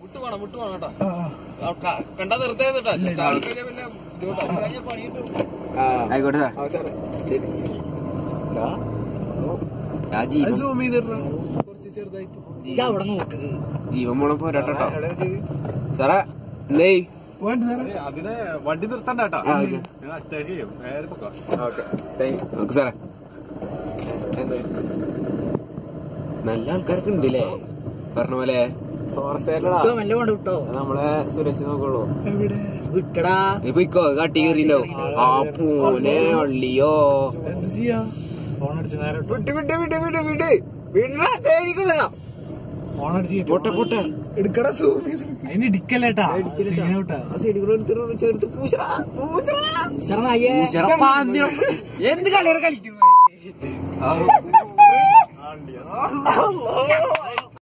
വിട്ടു പോണം വിട്ടു പോണം കേട്ടോ കണ്ടാ നിർത്തേ കേട്ടോ ചാടി കഴിഞ്ഞാ പിന്നെ ബുദ്ധിമുട്ടാവും. കഴിഞ്ഞാ പണിയിട്ട് ആയിക്കോട്ടെ സാർ അവസാനം ശരി ആ ജീവൻ സൂം ചെയ്തിട്ടോ കുറച്ച് ചെറുതായിട്ട് അവിടെ നോക്ക് ജീവൻ പോണ പോരാട്ടോ സാറേ എന്തേ അതിനെ വണ്ടി നിർത്തണ്ട കേട്ടോ ആ, ഓക്കേ. ഞാൻ അറ്റാക്ക് ചെയ്യും നേരെ പൊക്കോ ഓക്കെ താങ്ക് നോക്ക് സാറേ യു നല്ല ആൾക്കാരൊക്കെ ഉണ്ടല്ലേ പറഞ്ഞ പോലെ ഫോറസ്റ്റേലടാ ഇപ്പൊ മെല്ലെ കൊണ്ട് വിട്ടോ നമ്മളെ സുരക്ഷ നോക്കുള്ളൂ വിട്ടടാ നീ പോയിക്കോ കാട്ടി കയറിണ്ടാവും ആ പൂനെ അള്ളിയോ എന്ത് ചെയ്യാ വിട്ട് വിട്ട് വിട്ട് വിട്ട് വിട്ട് വിടാ ശരിക്കുള്ള പോട്ടെ പോട്ടെ എടുക്കടാ സൂം ചെയ്ത് അതിന് ഇടിക്കല്ലേട്ടാ ആ സൈഡിൽ ചേർത്ത് പൂശടാ പൂശടാ ഉഷറനായേ ഈശ്വരാ, പാന്തിരം. എന്ത് കളിയാണ് കളിക്കുന്നത് അള്ളാ